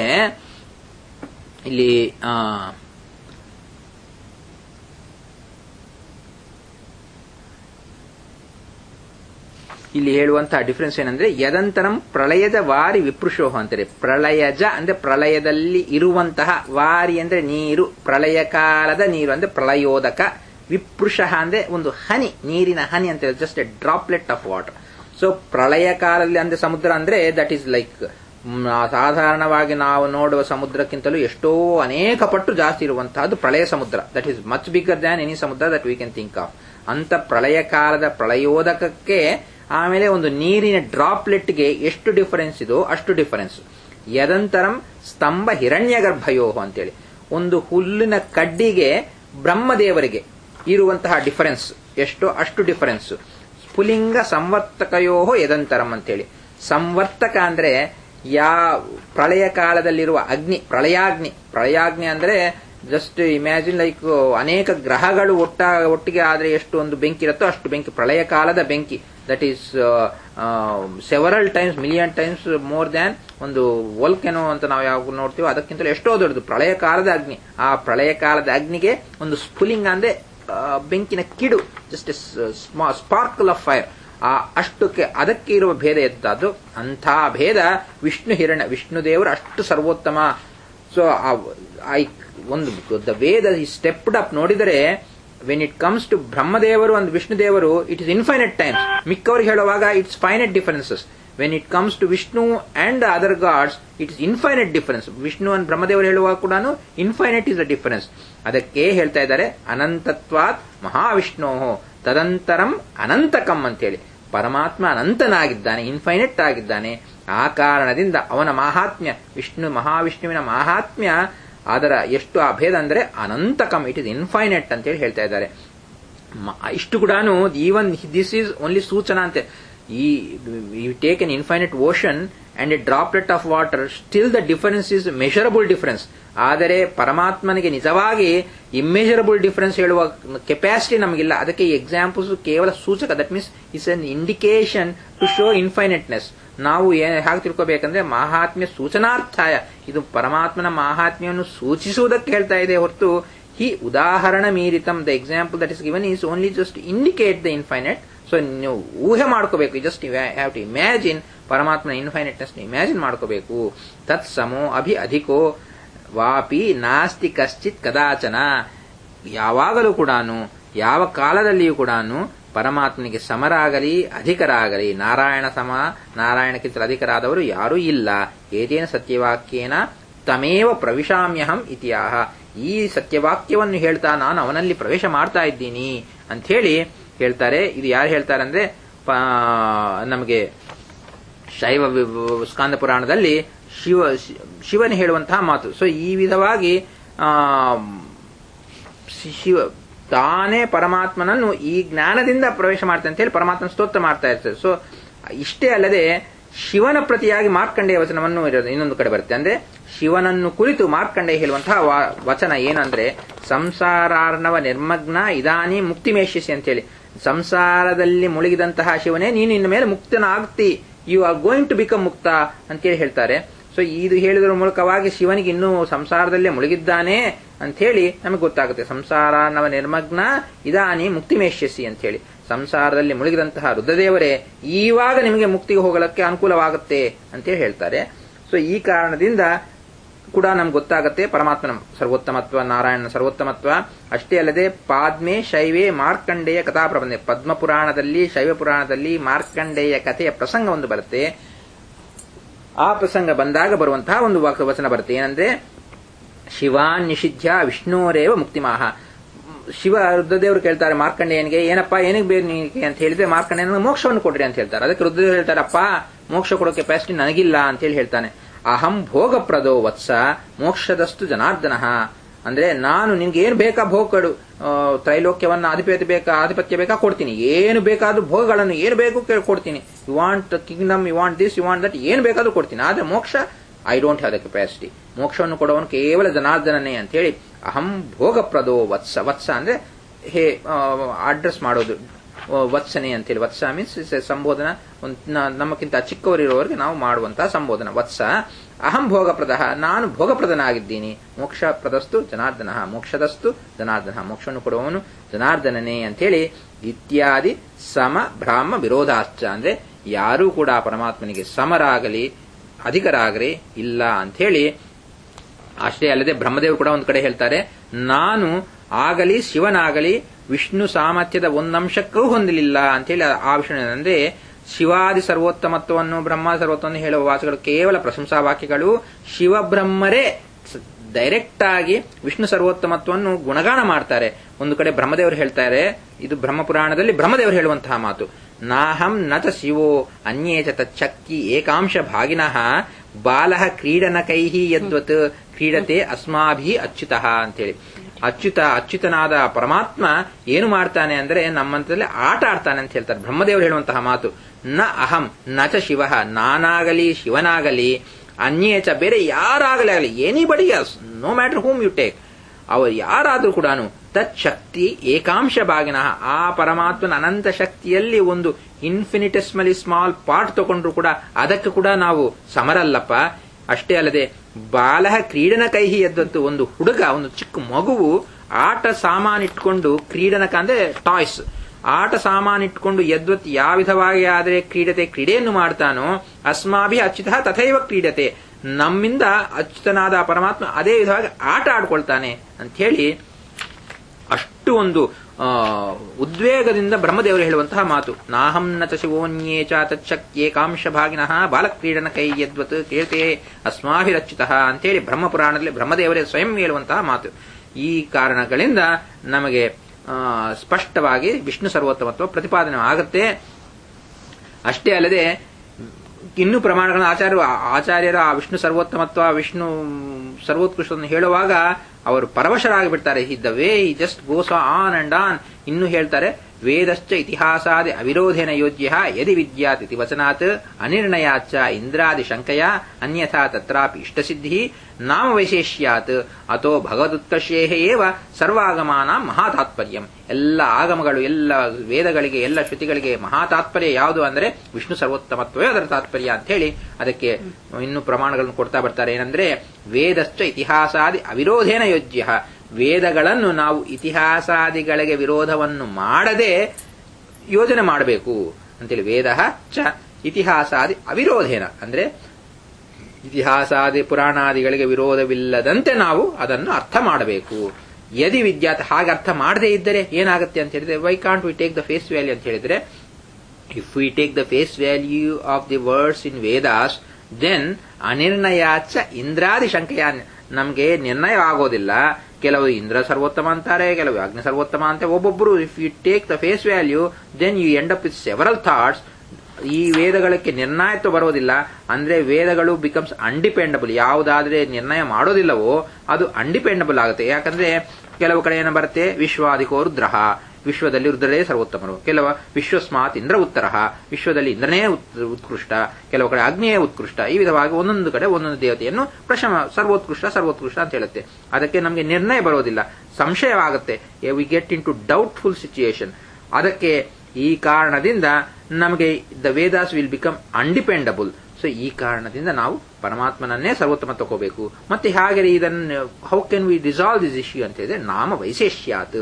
ಇಲ್ಲಿ ಆ ಇಲ್ಲಿ ಹೇಳುವಂತಹ ಡಿಫರೆನ್ಸ್ ಏನಂದ್ರೆ ಯದಂತರಂ ಪ್ರಳಯದ ವಾರಿ ವಿಪೃಶೋಹ ಅಂತಾರೆ ಪ್ರಳಯಜ ಅಂದ್ರೆ ಪ್ರಳಯದಲ್ಲಿ ಇರುವಂತಹ ವಾರಿ ಅಂದ್ರೆ ನೀರು ಪ್ರಳಯ ಕಾಲದ ನೀರು ಅಂದ್ರೆ ಪ್ರಳಯೋದಕ ವಿಪೃಷ ಅಂದ್ರೆ ಒಂದು ಹನಿ ನೀರಿನ ಹನಿ ಅಂತ just a droplet of water so ಪ್ರಳಯ ಕಾಲದಲ್ಲಿ ಅಂದ್ರೆ ಸಮುದ್ರ ಅಂದ್ರೆ ದಟ್ ಈಸ್ ಲೈಕ್ ಸಾಧಾರಣವಾಗಿ ನಾವು ನೋಡುವ ಸಮುದ್ರಕ್ಕಿಂತಲೂ ಎಷ್ಟೋ ಅನೇಕ ಪಟ್ಟು ಜಾಸ್ತಿ ಇರುವಂತಹದ್ದು ಪ್ರಳಯ ಸಮುದ್ರ that is much bigger than any samudra that we can think of ಅಂತ ಪ್ರಳಯ ಕಾಲದ ಪ್ರಳಯೋದಕಕ್ಕೆ ಆಮೇಲೆ ಒಂದು ನೀರಿನ ಡ್ರಾಪ್ಲೆಟ್ಗೆ ಎಷ್ಟು ಡಿಫರೆನ್ಸ್ ಇದೋ ಅಷ್ಟು ಡಿಫರೆನ್ಸ್ ಯದಂತರಂ ಸ್ತಂಭ ಹಿರಣ್ಯ ಗರ್ಭಯೋ ಅಂತೇಳಿ ಒಂದು ಹುಲ್ಲಿನ ಕಡ್ಡಿಗೆ ಬ್ರಹ್ಮದೇವರಿಗೆ ಇರುವಂತಹ ಡಿಫರೆನ್ಸ್ ಎಷ್ಟೋ ಅಷ್ಟು ಡಿಫರೆನ್ಸ್ ಸ್ಫುಲಿಂಗ ಸಂವರ್ತಕಯೋ ಯದಂತರಂ ಅಂತೇಳಿ ಸಂವರ್ತಕ ಅಂದ್ರೆ ಯಾ ಪ್ರಳಯ ಕಾಲದಲ್ಲಿರುವ ಅಗ್ನಿ ಪ್ರಳಯಾಗ್ನಿ ಪ್ರಳಯಾಗ್ನಿ ಅಂದ್ರೆ ಜಸ್ಟ್ ಇಮ್ಯಾಜಿನ್ ಲೈಕ್ ಅನೇಕ ಗ್ರಹಗಳು ಒಟ್ಟ ಒಟ್ಟಿಗೆ ಆದ್ರೆ ಎಷ್ಟು ಒಂದು ಬೆಂಕಿ ಇರುತ್ತೋ ಅಷ್ಟು ಬೆಂಕಿ ಪ್ರಳಯ ಕಾಲದ ಬೆಂಕಿ that is several times million times more than ಒಂದು ವೋಲ್ಕೆನೋ ಅಂತ ನಾವು ಯಾವಾಗ ನೋಡ್ತೀವೋ ಅದಕ್ಕಿಂತಲೂ ಎಷ್ಟೋ ದೊಡ್ಡದು ಪ್ರಳಯ ಕಾಲದ ಅಗ್ನಿ ಆ ಪ್ರಳಯ ಕಾಲದ ಅಗ್ನಿಗೆ ಒಂದು ಸ್ಫುಲಿಂಗ ಅಂದ್ರೆ ಬೆಂಕಿನ ಕಿಡು ಜಸ್ಟ್ ಸ್ಪಾರ್ಕಲ್ ಆಫ್ ಫೈರ್ ಆ ಅಷ್ಟಕ್ಕೆ ಅದಕ್ಕೆ ಇರುವ ಭೇದ ಎದ್ದಾದ್ದು ಅಂಥ ಭೇದ ವಿಷ್ಣು ಹಿರಣ್ಯ ವಿಷ್ಣು ದೇವರು ಅಷ್ಟು ಸರ್ವೋತ್ತಮ ಸೊ ಐ ಒಂದು ದ ವೇದ ಸ್ಟೆಪ್ಡ್ ಅಪ್ ನೋಡಿದರೆ ವೆನ್ ಇಟ್ ಕಮ್ಸ್ ಟು ಬ್ರಹ್ಮದೇವರು ಅಂಡ್ ವಿಷ್ಣು ದೇವರು ಇಟ್ ಇಸ್ ಇನ್ಫೈನೈಟ್ ಟೈಮ್ಸ್ ಮಿಕ್ಕವ್ರಿಗೆ ಹೇಳುವಾಗ it's finite differences when it comes to Vishnu and other gods it is infinite difference Vishnu and ಬ್ರಹ್ಮದೇವರು ಹೇಳುವಾಗ ಕೂಡ ಇನ್ಫೈನೈಟ್ ಇಸ್ ದ ಡಿಫರೆನ್ಸ್ ಅದಕ್ಕೆ ಹೇಳ್ತಾ ಇದ್ದಾರೆ ಅನಂತತ್ವಾತ್ ಮಹಾವಿಷ್ಣೋ ತದಂತರಂ ಅನಂತಕಂ ಅಂತೇಳಿ ಪರಮಾತ್ಮ ಅನಂತನಾಗಿದ್ದಾನೆ ಇನ್ಫೈನೈಟ್ ಆಗಿದ್ದಾನೆ ಆ ಕಾರಣದಿಂದ ಅವನ ಮಾಹಾತ್ಮ್ಯ ವಿಷ್ಣು ಮಹಾವಿಷ್ಣುವಿನ ಮಾಹಾತ್ಮ್ಯ ಅದರ ಎಷ್ಟು ಆ ಭೇದ ಅಂದ್ರೆ ಅನಂತಕಂ ಇಟ್ ಇಸ್ ಇನ್ಫೈನೈಟ್ ಅಂತೇಳಿ ಹೇಳ್ತಾ ಇದ್ದಾರೆ ಇಷ್ಟು ಕೂಡ ಈವನ್ ದಿಸ್ ಈಸ್ ಓನ್ಲಿ ಸೂಚನಾ ಅಂತೆ ಈ you take an infinite ocean and a droplet of water still the difference is measurable difference ಆದರೆ ಪರಮಾತ್ಮನಿಗೆ ನಿಜವಾಗಿ ಇಮ್ಮೆಜರಬಲ್ ಡಿಫರೆನ್ಸ್ ಹೇಳುವ ಕೆಪಾಸಿಟಿ ನಮಗಿಲ್ಲ ಅದಕ್ಕೆ ಈ ಎಕ್ಸಾಂಪಲ್ಸ್ ಕೇವಲ ಸೂಚಕ that means it's an indication to show infiniteness ನಾವು ಹೇಗೆ ತಿಳ್ಕೋಬೇಕಂದ್ರೆ ಮಹಾತ್ಮ್ಯ ಸೂಚನಾರ್ಥಾಯ ಇದು ಪರಮಾತ್ಮನ ಮಹಾತ್ಮ್ಯವನ್ನು ಸೂಚಿಸುವುದಕ್ಕೆ ಹೇಳ್ತಾ ಇದೆ ಹೊರತು ಹಿ ಉದಾಹರಣ ಮೀರಿತಂ the example that is given is only just indicate the infinite so ನೀವು ಊಹೆ ಮಾಡ್ಕೋಬೇಕು ಜಸ್ಟ್ ಹ್ಯಾವ್ ಟು ಇಮ್ಯಾಜಿನ್ ಪರಮಾತ್ಮನ ಇನ್ಫೈನೆಟ್ನೆಸ್ ಇಮ್ಯಾಜಿನ್ ಮಾಡ್ಕೋಬೇಕು ತತ್ ಸಮೋ ಅಭಿ ಅಧಿಕೋ ವಾಪಿ ನಾಸ್ತಿ ಕಶ್ಚಿತ್ ಕದಾಚನ ಯಾವಾಗಲೂ ಕೂಡ ಯಾವ ಕಾಲದಲ್ಲಿಯೂ ಕೂಡ ಪರಮಾತ್ಮನಿಗೆ ಸಮರಾಗಲಿ ಅಧಿಕರಾಗಲಿ ನಾರಾಯಣ ಸಮ ನಾರಾಯಣಕ್ಕಿಂತ ಅಧಿಕರಾದವರು ಯಾರೂ ಇಲ್ಲ ಏತೇನ ಸತ್ಯವಾಕ್ಯೇನ ತಮೇವ ಪ್ರವಿಶಾಮ್ಯಹಂ ಇತಿಹಾಹ ಈ ಸತ್ಯವಾಕ್ಯವನ್ನು ಹೇಳ್ತಾ ನಾನು ಅವನಲ್ಲಿ ಪ್ರವೇಶ ಮಾಡ್ತಾ ಇದ್ದೀನಿ ಅಂತ ಹೇಳಿ ಹೇಳ್ತಾರೆ ಇದು ಯಾರು ಹೇಳ್ತಾರೆ ಅಂದ್ರೆ ನಮಗೆ ಶೈವ ಸ್ಕಾಂದ ಪುರಾಣದಲ್ಲಿ ಶಿವ ಶಿವನ ಹೇಳುವಂತಹ ಮಾತು ಸೊ ಈ ವಿಧವಾಗಿ ಶಿವ ತಾನೇ ಪರಮಾತ್ಮನನ್ನು ಈ ಜ್ಞಾನದಿಂದ ಪ್ರವೇಶ ಮಾಡ್ತಾನೆ ಅಂತ ಹೇಳಿ ಪರಮಾತ್ಮನ ಸ್ತೋತ್ರ ಮಾಡ್ತಾ ಇರ್ತದೆ ಸೊ ಇಷ್ಟೇ ಅಲ್ಲದೆ ಶಿವನ ಪ್ರತಿಯಾಗಿ ಮಾರ್ಕಂಡೆಯ ವಚನವನ್ನು ಇರೋದು ಇನ್ನೊಂದು ಕಡೆ ಬರುತ್ತೆ ಅಂದ್ರೆ ಶಿವನನ್ನು ಕುರಿತು ಮಾರ್ಕಂಡೆಯ ಹೇಳುವಂತಹ ವಚನ ಏನಂದ್ರೆ ಸಂಸಾರಾರ್ಣವ ನಿರ್ಮಗ್ನ ಇದಾನಿ ಮುಕ್ತಿ ಮೇಷಿಸಿ ಅಂತೇಳಿ ಸಂಸಾರದಲ್ಲಿ ಮುಳುಗಿದಂತಹ ಶಿವನೇ ನೀನು ಇನ್ನು ಮೇಲೆ ಮುಕ್ತನಾಗ್ತಿ you are going to become mukta ಅಂತೇಳಿ ಹೇಳ್ತಾರೆ ಸೊ ಇದು ಹೇಳಿದ್ರ ಮೂಲಕವಾಗಿ ಶಿವನಿಗೆ ಇನ್ನೂ ಸಂಸಾರದಲ್ಲೇ ಮುಳುಗಿದ್ದಾನೆ ಅಂತ ಹೇಳಿ ನಮಗೆ ಗೊತ್ತಾಗುತ್ತೆ ಸಂಸಾರ ನವ ನಿರ್ಮಗ್ನ ಇದಾನಿ ಮುಕ್ತಿ ಮೇಷ್ಯಸಿ ಅಂತ ಹೇಳಿ ಸಂಸಾರದಲ್ಲಿ ಮುಳುಗಿದಂತಹ ರುದ್ರದೇವರೇ ಈವಾಗ ನಿಮಗೆ ಮುಕ್ತಿಗೆ ಹೋಗಲಕ್ಕೆ ಅನುಕೂಲವಾಗುತ್ತೆ ಅಂತೇಳಿ ಹೇಳ್ತಾರೆ ಸೊ ಈ ಕಾರಣದಿಂದ ಕೂಡ ನಮ್ಗೆ ಗೊತ್ತಾಗುತ್ತೆ ಪರಮಾತ್ಮನ ಸರ್ವೋತ್ತಮತ್ವ ನಾರಾಯಣನ ಸರ್ವೋತ್ತಮತ್ವ ಅಷ್ಟೇ ಅಲ್ಲದೆ ಪಾದ್ಮೆ ಶೈವೇ ಮಾರ್ಕಂಡೇಯ ಕಥಾ ಪ್ರಬಂಧ ಪದ್ಮ ಪುರಾಣದಲ್ಲಿ ಶೈವ ಪುರಾಣದಲ್ಲಿ ಮಾರ್ಕಂಡೇಯ ಕಥೆಯ ಪ್ರಸಂಗ ಒಂದು ಬರುತ್ತೆ ಆ ಪ್ರಸಂಗ ಬಂದಾಗ ಬರುವಂತಹ ಒಂದು ವಚನ ಬರುತ್ತೆ ಏನಂದ್ರೆ ಶಿವಾನ್ ನಿಷಿಧ್ಯ ವಿಷ್ಣುರೇವ ಮುಕ್ತಿಮಾಹ ಶಿವ ರುದ್ರದೇವರು ಕೇಳ್ತಾರೆ ಮಾರ್ಕಂಡೇಯನಿಗೆ ಏನಪ್ಪ ಏನಿಗೆ ಬೇಕು ನಿನಗೆ ಅಂತ ಹೇಳಿದ್ರೆ ಮಾರ್ಕಂಡೇಯನಿಗೆ ಮೋಕ್ಷವನ್ನು ಕೊಡ್ರಿ ಅಂತ ಹೇಳ್ತಾರೆ ಅದಕ್ಕೆ ರುದ್ರದೇವರು ಹೇಳ್ತಾರಪ್ಪ ಮೋಕ್ಷ ಕೊಡೋ ಕೆಪಾಸಿಟಿ ನನಗಿಲ್ಲ ಅಂತ ಹೇಳಿ ಹೇಳ್ತಾನೆ ಅಹಂ ಭೋಗಪ್ರದೋ ವತ್ಸ ಮೋಕ್ಷದಷ್ಟು ಜನಾರ್ದನ ಅಂದ್ರೆ ನಾನು ನಿನ್ಗೆ ಏನು ಬೇಕಾ ಭೋಗಗಳು ತ್ರೈಲೋಕ್ಯವನ್ನ ಅಧಿಪತಿ ಬೇಕಾ ಆಧಿಪತ್ಯ ಬೇಕಾ ಕೊಡ್ತೀನಿ ಏನು ಬೇಕಾದ್ರೂ ಭೋಗಗಳನ್ನು ಏನು ಬೇಕು ಕೊಡ್ತೀನಿ you want kingdom you want this you want that ಏನು ಬೇಕಾದ್ರೂ ಕೊಡ್ತೀನಿ ಆದ್ರೆ moksha I don't have the capacity ಮೋಕ್ಷವನ್ನು ಕೊಡುವನು ಕೇವಲ ಜನಾರ್ದನನೇ ಅಂತ ಹೇಳಿ ಅಹಂ ಭೋಗಪ್ರದೋ ವತ್ಸ ವತ್ಸ ಅಂದ್ರೆ ಹೇ ಅಡ್ರೆಸ್ ಮಾಡೋದು ವತ್ಸನೆ ಅಂತೇಳಿ ವತ್ಸ ಮೀನ್ಸ್ ಸಂಬೋಧನ ಒಂದ್ ನ- ನಮ್ಮಕ್ಕಿಂತ ಚಿಕ್ಕವರಿರುವವರಿಗೆ ನಾವು ಮಾಡುವಂತಹ ಸಂಬೋಧನ ವತ್ಸ ಅಹಂ ಭೋಗಪ್ರದ ನಾನು ಭೋಗಪ್ರದನಾಗಿದ್ದೀನಿ ಮೋಕ್ಷಪ್ರದಸ್ತು ಜನಾರ್ದನ ಮೋಕ್ಷದಸ್ತು ಜನಾರ್ದನ ಮೋಕ್ಷವನ್ನು ಕೊಡುವವನು ಜನಾರ್ದನನೇ ಅಂತೇಳಿ ಇತ್ಯಾದಿ ಸಮ ಬ್ರಾಹ್ಮ ವಿರೋಧಾಶ್ಚ ಅಂದ್ರೆ ಯಾರೂ ಕೂಡ ಪರಮಾತ್ಮನಿಗೆ ಸಮರಾಗಲಿ ಅಧಿಕರಾಗಲಿ ಇಲ್ಲ ಅಂಥೇಳಿ ಅಷ್ಟೇ ಅಲ್ಲದೆ ಬ್ರಹ್ಮದೇವರು ಕೂಡ ಒಂದು ಕಡೆ ಹೇಳ್ತಾರೆ ನಾನು ಆಗಲಿ ಶಿವನಾಗಲಿ ವಿಷ್ಣು ಸಾಮರ್ಥ್ಯದ ಒಂದಂಶಕ್ಕೂ ಹೊಂದಲಿಲ್ಲ ಅಂತೇಳಿ ಆ ವಿಷಯ ಅಂದ್ರೆ ಶಿವಾದಿ ಸರ್ವೋತ್ತಮತ್ವವನ್ನು ಬ್ರಹ್ಮ ಸರ್ವೋತ್ತಮವನ್ನು ಹೇಳುವ ವಾಚಗಳು ಕೇವಲ ಪ್ರಶಂಸಾ ವಾಕ್ಯಗಳು ಶಿವಬ್ರಹ್ಮರೇ ಡೈರೆಕ್ಟ್ ಆಗಿ ವಿಷ್ಣು ಸರ್ವೋತ್ತಮತ್ವವನ್ನು ಗುಣಗಾನ ಮಾಡ್ತಾರೆ ಒಂದು ಕಡೆ ಬ್ರಹ್ಮದೇವರು ಹೇಳ್ತಾರೆ ಇದು ಬ್ರಹ್ಮಪುರಾಣದಲ್ಲಿ ಬ್ರಹ್ಮದೇವರು ಹೇಳುವಂತಹ ಮಾತು ನಾಹಂ ನಚ ಶಿವೋ ಅನ್ಯೇ ಚ ತಚ್ಚಕ್ತಿ ಏಕಾಂಶ ಭಾಗಿನಃ ಬಾಲಃ ಕ್ರೀಡನಕೈಹಿ ಯದ್ವತ್ ಕ್ರೀಡತೆ ಅಸ್ಮಾಭಿ ಅಚ್ಯುತಃ ಅಂತೇಳಿ ಅಚ್ಯುತ ಅಚ್ಯುತನಾದ ಪರಮಾತ್ಮ ಏನು ಮಾಡ್ತಾನೆ ಅಂದ್ರೆ ನಮ್ಮಂತದಲ್ಲಿ ಆಟ ಆಡ್ತಾನೆ ಅಂತ ಹೇಳ್ತಾರೆ ಬ್ರಹ್ಮದೇವರು ಹೇಳುವಂತಹ ಮಾತು ನ ಅಹಂ ನ ಚ ಶಿವ ನಾನಾಗಲಿ ಶಿವನಾಗಲಿ ಅನ್ಯೇಚ ಬೇರೆ ಯಾರಾಗಲಿ ಆಗಲಿ anybody no matter whom you take ಅವರು ಯಾರಾದರೂ ಕೂಡ ತಚ್ಶಕ್ತಿ ಏಕಾಂಶ ಭಾಗಿನ ಆ ಪರಮಾತ್ಮನ ಅನಂತ ಶಕ್ತಿಯಲ್ಲಿ ಒಂದು ಇನ್ಫಿನಿಟೆಸ್ಮಲಿ ಸ್ಮಾಲ್ ಪಾರ್ಟ್ ತಗೊಂಡ್ರು ಕೂಡ ಅದಕ್ಕೆ ಕೂಡ ನಾವು ಸಮರಲ್ಲಪ್ಪ ಅಷ್ಟೇ ಅಲ್ಲದೆ ಬಾಲಹ ಕ್ರೀಡನ ಕೈಹಿ ಎದ್ದಂತು ಒಂದು ಹುಡುಗ ಒಂದು ಚಿಕ್ಕ ಮಗುವು ಆಟ ಸಾಮಾನಿಟ್ಕೊಂಡು ಕ್ರೀಡನಕ ಅಂದ್ರೆ ಟಾಯ್ಸ್ ಆಟ ಸಾಮಾನಿಟ್ಕೊಂಡು ಯದ್ವತ್ ಯಾವ ವಿಧವಾಗಿ ಆದರೆ ಕ್ರೀಡತೆ ಕ್ರೀಡೆಯನ್ನು ಮಾಡ್ತಾನೋ ಅಸ್ಮಾಭಿ ಅಚ್ಯುತ ತಥೈವ ಕ್ರೀಡತೆ ನಮ್ಮಿಂದ ಅಚ್ಯುತನಾದ ಪರಮಾತ್ಮ ಅದೇ ವಿಧವಾಗಿ ಆಟ ಆಡ್ಕೊಳ್ತಾನೆ ಅಂತ ಹೇಳಿ ಅಷ್ಟು ಒಂದು ಆ, ಉದ್ವೇಗದಿಂದ ಬ್ರಹ್ಮದೇವರು ಹೇಳುವಂತಹ ಮಾತು ನಾಹಂ ನ ಚ ಶಿವೋನ್ಯೇ ಚ ತಚ್ಚಕ್ಯೇಕಾಂಶ ಭಾಗಿನಃ ಬಾಲಕ್ರೀಡನ ಕೈ ಯದ್ವತ್ ಕೇಳ್ತೆ ಅಸ್ಮಾಭಿರಚ್ಯುತಃ ಅಂತೇಳಿ ಬ್ರಹ್ಮಪುರಾಣದಲ್ಲಿ ಬ್ರಹ್ಮದೇವರೇ ಸ್ವಯಂ ಹೇಳುವಂತಹ ಮಾತು ಈ ಕಾರಣಗಳಿಂದ ನಮಗೆ ಆ, ಸ್ಪಷ್ಟವಾಗಿ ವಿಷ್ಣು ಸರ್ವೋತ್ತಮತ್ವ ಪ್ರತಿಪಾದನೆ ಆಗುತ್ತೆ ಅಷ್ಟೇ ಅಲ್ಲದೆ ಇನ್ನು ಪ್ರಮಾಣಗಳನ್ನು ಆಚಾರ್ಯ ಆಚಾರ್ಯರ ಆ ವಿಷ್ಣು ಸರ್ವೋತ್ತಮತ್ವ ವಿಷ್ಣು ಸರ್ವೋತ್ಕೃಷ್ಟವನ್ನು ಹೇಳುವಾಗ ಅವರು ಪರವಶರಾಗಿ ಬಿಡ್ತಾರೆ the way he just goes on and on ಇನ್ನು ಹೇಳ್ತಾರೆ ವೇದಶ್ಚ ಇತಿಹಾಸಾದಿ ಅವಿರೋಧೇನ ಯೋಜ್ಯ ಯದಿ ವಿದ್ಯಾತ್ ಇತಿ ವಚನಾತ್ ಅನಿರ್ಣಯಾಚ್ಚ ಇಂದ್ರಾದಿ ಶಂಕಯ ಅನ್ಯಥಾ ತತ್ರಾಪಿ ಇಷ್ಟಸಿದ್ಧಿ ನಾಮ ವೈಶೇಷ್ಯಾತ್ ಅಥೋ ಭಗವದುತ್ಕರ್ಷೇ ಏವ ಸರ್ವಾಗಮಾನ ಮಹಾತಾತ್ಪರ್ಯಂ ಎಲ್ಲ ಆಗಮಗಳು ಎಲ್ಲ ವೇದಗಳಿಗೆ ಎಲ್ಲ ಶ್ರುತಿಗಳಿಗೆ ಮಹಾತಾತ್ಪರ್ಯ ಯಾವುದು ಅಂದರೆ ವಿಷ್ಣು ಸರ್ವೋತ್ತಮತ್ವವೇ ಅದರ ತಾತ್ಪರ್ಯ ಅಂತ ಹೇಳಿ ಅದಕ್ಕೆ ಇನ್ನು ಪ್ರಮಾಣಗಳನ್ನು ಕೊಡ್ತಾ ಬರ್ತಾರೆ ಏನಂದ್ರೆ ವೇದಶ್ಚ ಇತಿಹಾಸಾದಿ ಅವಿರೋಧೇನ ಯೋಜ್ಯ ವೇದಗಳನ್ನು ನಾವು ಇತಿಹಾಸಾದಿಗಳಿಗೆ ವಿರೋಧವನ್ನು ಮಾಡದೆ ಯೋಜನೆ ಮಾಡಬೇಕು ಅಂತೇಳಿ ವೇದ ಚ ಇತಿಹಾಸಾದಿ ಅವಿರೋಧೇನ ಅಂದ್ರೆ ಇತಿಹಾಸಾದಿ ಪುರಾಣಾದಿಗಳಿಗೆ ವಿರೋಧವಿಲ್ಲದಂತೆ ನಾವು ಅದನ್ನು ಅರ್ಥ ಮಾಡಬೇಕು ಯದಿ ವಿದ್ಯಾತ್ ಹಾಗೆ ಅರ್ಥ ಮಾಡದೇ ಇದ್ದರೆ ಏನಾಗುತ್ತೆ ಅಂತ ಹೇಳಿದ್ರೆ why can't we take the face value ಅಂತ ಹೇಳಿದ್ರೆ if we take the face value of the words in Vedas then ಅನಿರ್ಣಯಾಚ ಇಂದ್ರಾದಿ ಶಂಕೆಯ ನಮಗೆ ನಿರ್ಣಯ ಆಗೋದಿಲ್ಲ ಕೆಲವು ಇಂದ್ರ ಸರ್ವೋತ್ತಮ ಅಂತಾರೆ ಕೆಲವು ಅಗ್ನಿ ಸರ್ವೋತ್ತಮ ಅಂತ ಒಬ್ಬೊಬ್ಬರು if you take the face value then you end up with several thoughts ಈ ವೇದಗಳಕ್ಕೆ ನಿರ್ಣಾಯತ್ವ ಬರೋದಿಲ್ಲ ಅಂದ್ರೆ ವೇದಗಳು ಬಿಕಮ್ಸ್ ಅನ್ಡಿಪೆಂಡಬಲ್ ಯಾವುದಾದ್ರೆ ನಿರ್ಣಯ ಮಾಡೋದಿಲ್ಲವೋ ಅದು ಅನ್ಡಿಪೆಂಡಬಲ್ ಆಗುತ್ತೆ ಯಾಕಂದ್ರೆ ಕೆಲವು ಕಡೆ ಏನು ಬರುತ್ತೆ ವಿಶ್ವಾದಿಕೋ ರುದ್ರಹ ವಿಶ್ವದಲ್ಲಿ ರುದ್ರರೇ ಸರ್ವೋತ್ತಮರು ಕೆಲವ ವಿಶ್ವಸ್ಮಾತ್ ಇಂದ್ರ ಉತ್ತರ ವಿಶ್ವದಲ್ಲಿ ಇಂದ್ರನೇ ಉತ್- ಉತ್ಕೃಷ್ಟ ಕೆಲವು ಕಡೆ ಅಗ್ನಿಯೇ ಉತ್ಕೃಷ್ಟ ಈ ವಿಧವಾಗಿ ಒಂದೊಂದು ಕಡೆ ಒಂದೊಂದು ದೇವತೆಯನ್ನು ಪ್ರಶಮ ಸರ್ವೋತ್ಕೃಷ್ಟ ಸರ್ವೋತ್ಕೃಷ್ಟ ಅಂತ ಹೇಳುತ್ತೆ ಅದಕ್ಕೆ ನಮಗೆ ನಿರ್ಣಯ ಬರೋದಿಲ್ಲ ಸಂಶಯವಾಗುತ್ತೆ we get into doubtful situation ಅದಕ್ಕೆ ಈ ಕಾರಣದಿಂದ ನಮಗೆ the Vedas will become undependable so ಈ ಕಾರಣದಿಂದ ನಾವು ಪರಮಾತ್ಮನನ್ನೇ ಸರ್ವೋತ್ತಮ ತಗೋಬೇಕು ಮತ್ತೆ ಹಾಗೆ ಇದನ್ನು how can we dissolve this issue ಅಂತ ಹೇಳಿದ್ರೆ ನಾಮ ವೈಶೇಷ್ಯಾತ್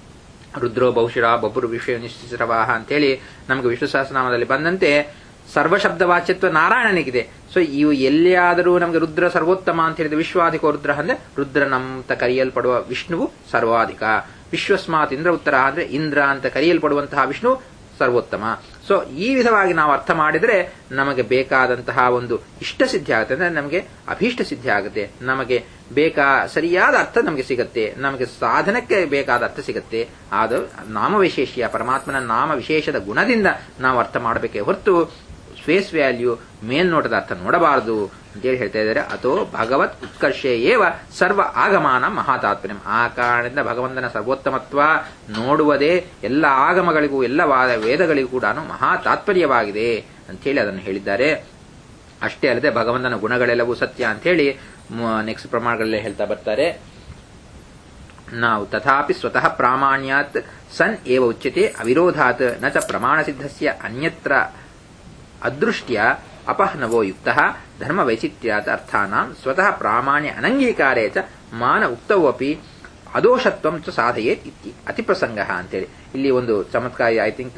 ರುದ್ರೋ ಬಹುಶಃ ಬೊಬ್ಬರು ವಿಷಯ ನಿಶ್ಚಿತವಾಹ ಅಂತೇಳಿ ನಮಗೆ ವಿಷ್ಣು ಸಹಸ್ರನಾಮದಲ್ಲಿ ಬಂದಂತೆ ಸರ್ವಶಬ್ದ ವಾಚ್ಯತ್ವ ನಾರಾಯಣನಿಗಿದೆ ಸೊ ಇವು ಎಲ್ಲಿಯಾದರೂ ನಮಗೆ ರುದ್ರ ಸರ್ವೋತ್ತಮ ಅಂತ ಹೇಳಿದ್ರೆ ವಿಶ್ವಾಧಿಕ ರುದ್ರ ಅಂದ್ರೆ ರುದ್ರನಂತ ಕರೆಯಲ್ಪಡುವ ವಿಷ್ಣುವು ಸರ್ವಾಧಿಕ ವಿಶ್ವಸ್ಮಾತ್ ಇಂದ್ರ ಉತ್ತರ ಅಂದ್ರೆ ಇಂದ್ರ ಅಂತ ಕರೆಯಲ್ಪಡುವಂತಹ ವಿಷ್ಣು ಸರ್ವೋತ್ತಮ ಸೊ ಈ ವಿಧವಾಗಿ ನಾವು ಅರ್ಥ ಮಾಡಿದ್ರೆ ನಮಗೆ ಬೇಕಾದಂತಹ ಒಂದು ಇಷ್ಟ ಸಿದ್ಧಿ ಆಗುತ್ತೆ ಅಂದ್ರೆ ನಮಗೆ ಅಭೀಷ್ಟ ಸಿದ್ಧಿ ಆಗುತ್ತೆ ನಮಗೆ ಬೇಕಾ ಸರಿಯಾದ ಅರ್ಥ ನಮಗೆ ಸಿಗುತ್ತೆ ನಮಗೆ ಸಾಧನಕ್ಕೆ ಬೇಕಾದ ಅರ್ಥ ಸಿಗುತ್ತೆ ಅದು ನಾಮ ವಿಶೇಷ ಪರಮಾತ್ಮನ ನಾಮ ವಿಶೇಷದ ಗುಣದಿಂದ ನಾವು ಅರ್ಥ ಮಾಡಬೇಕೇ ಹೊರತು ಫೇಸ್ ವ್ಯಾಲ್ಯೂ ಮೇಲ್ನೋಟದ ಅರ್ಥ ನೋಡಬಾರದು ಅಂತೇಳಿ ಹೇಳ್ತಾ ಇದ್ದಾರೆ ಅಥೋ ಭಗವತ್ ಉತ್ಕರ್ಷೆ ಏವ ಸರ್ವ ಆಗಮಾನ ಮಹಾತಾತ್ಪರ್ಯ ಆ ಕಾರಣದಿಂದ ಭಗವಂತನ ಸರ್ವೋತ್ತಮತ್ವ ನೋಡುವುದೇ ಎಲ್ಲ ಆಗಮಗಳಿಗೂ ಎಲ್ಲ ವಾದ ವೇದಗಳಿಗೂ ಕೂಡ ಮಹಾ ತಾತ್ಪರ್ಯವಾಗಿದೆ ಅಂತೇಳಿ ಅದನ್ನು ಹೇಳಿದ್ದಾರೆ ಅಷ್ಟೇ ಅಲ್ಲದೆ ಭಗವಂತನ ಗುಣಗಳೆಲ್ಲವೂ ಸತ್ಯ ಅಂತೇಳಿ ನೆಕ್ಸ್ಟ್ ಪ್ರಮಾಣಗಳಲ್ಲೇ ಹೇಳ್ತಾ ಬರ್ತಾರೆ ನಾವು ತಥಾಪಿ ಸ್ವತಃ ಪ್ರಾಮಾಣ್ಯಾತ್ ಸನ್ ಏವ ಉಚ್ಯತೆ ಅವಿರೋಧಾತ್ ನ ಚ ಪ್ರಮಾಣಸಿದ್ಧಸ್ಯ ಅನ್ಯತ್ರ ಅದೃಷ್ಟ್ಯ ಅಪಹ್ನವೋ ಯುಕ್ತ ಧರ್ಮವೈಚಿತ್ರ್ಯಾತ್ ಅರ್ಥಾನಾಂ ಸ್ವತಃ ಪ್ರಾಮಾಣ್ಯ ಅನಂಗೀಕಾರೇ ಚ ಮಾನ ಉಕ್ತವಪಿ ಅದೋಷತ್ವಂ ಚ ಸಾಧಯೇತ್ ಇತಿ ಅತಿಪ್ರಸಂಗ ಅಂತೇಳಿ ಇಲ್ಲಿ ಒಂದು ಚಮತ್ಕಾರಿ ಐ ಥಿಂಕ್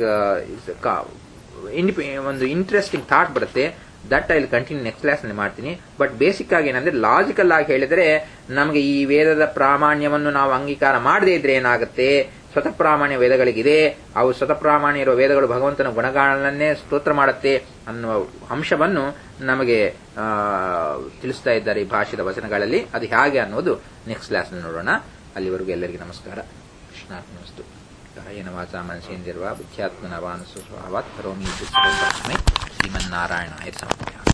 ಒಂದು ಇಂಟ್ರೆಸ್ಟಿಂಗ್ ಥಾಟ್ ಬರುತ್ತೆ that I continue next class ನಲ್ಲಿ ಮಾಡ್ತೀನಿ ಬಟ್ ಬೇಸಿಕ್ ಆಗಿ ಏನಂದ್ರೆ ಲಾಜಿಕಲ್ ಆಗಿ ಹೇಳಿದರೆ ನಮಗೆ ಈ ವೇದದ ಪ್ರಾಮಾಣ್ಯವನ್ನು ನಾವು ಅಂಗೀಕಾರ ಮಾಡದೇ ಇದ್ರೆ ಏನಾಗುತ್ತೆ ಸ್ವತಃ ಪ್ರಾಮಾಣ್ಯ ವೇದಗಳಿಗಿದೆ ಅವು ಸ್ವತಃ ಪ್ರಾಮಾಣ್ಯ ಇರುವ ವೇದಗಳು ಭಗವಂತನ ಗುಣಗಳನ್ನೇ ಸ್ತೋತ್ರ ಮಾಡುತ್ತೆ ಅನ್ನುವ ಅಂಶವನ್ನು ನಮಗೆ ತಿಳಿಸ್ತಾ ಇದ್ದಾರೆ ಈ ಭಾಷೆದ ವಚನಗಳಲ್ಲಿ ಅದು ಹೇಗೆ ಅನ್ನೋದು ನೆಕ್ಸ್ಟ್ ಕ್ಲಾಸ್ ನೋಡೋಣ ಅಲ್ಲಿವರೆಗೂ ಎಲ್ಲರಿಗೂ ನಮಸ್ಕಾರ ಕೃಷ್ಣಾರ್ಪಣಸ್ತು ಕಾಯನ ವಾಚ ಮನಸೇಂದಿರುವ ಬುದ್ಧ್ಯಾತ್ಮನ ವಾನಸು ಸ್ವಭಾವಾತ್ ಕರೋಮಿ ಶ್ರೀಮನ್ನಾರಾಯಣಾಯ ಸಮರ್ಪಯಾಮಿ